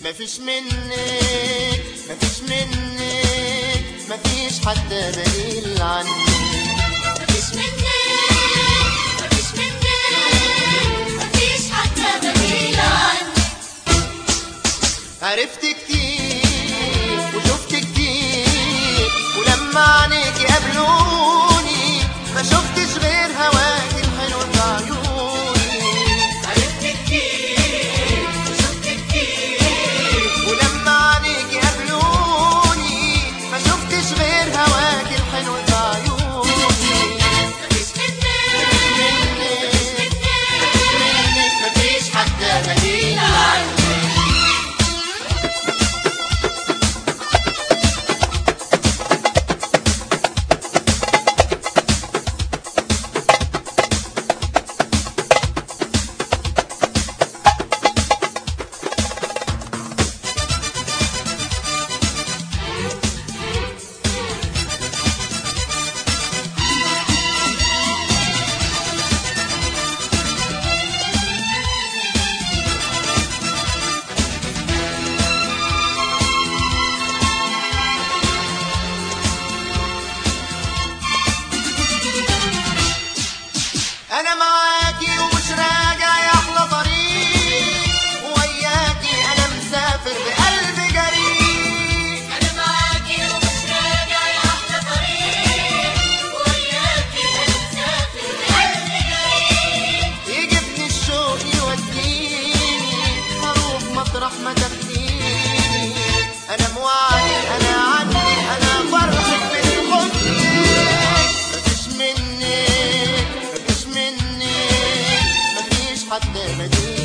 مفيش منك مفيش منك مفيش حتى دليل عنك مفيش منك مفيش منك مفيش حتى بديل عنك عرفت كتير وشفت كتير ولما عينيك قابلوني ما شفتش غير هواك الحلو في عيوني عرفت كتير وشفت كتير ولما عينيك قابلوني ما شفتش غير هواك الحلو في عيوني مفيش منك مفيش منك مفيش حتى بديل عنك انا معاكي ومش راجع يا احلى طريق وياكي انا مسافر بقلب جريء أنا معاكي ومش راجع يا أحلى طريق وياكي أنا مسافر بقلبي جريء يجيبني الشوق يوديني هروح مطرح ما تاخديني انا موعدي انا عني انا فرحك من حضنك مفيش منك مفيش منك مفيش حد بديل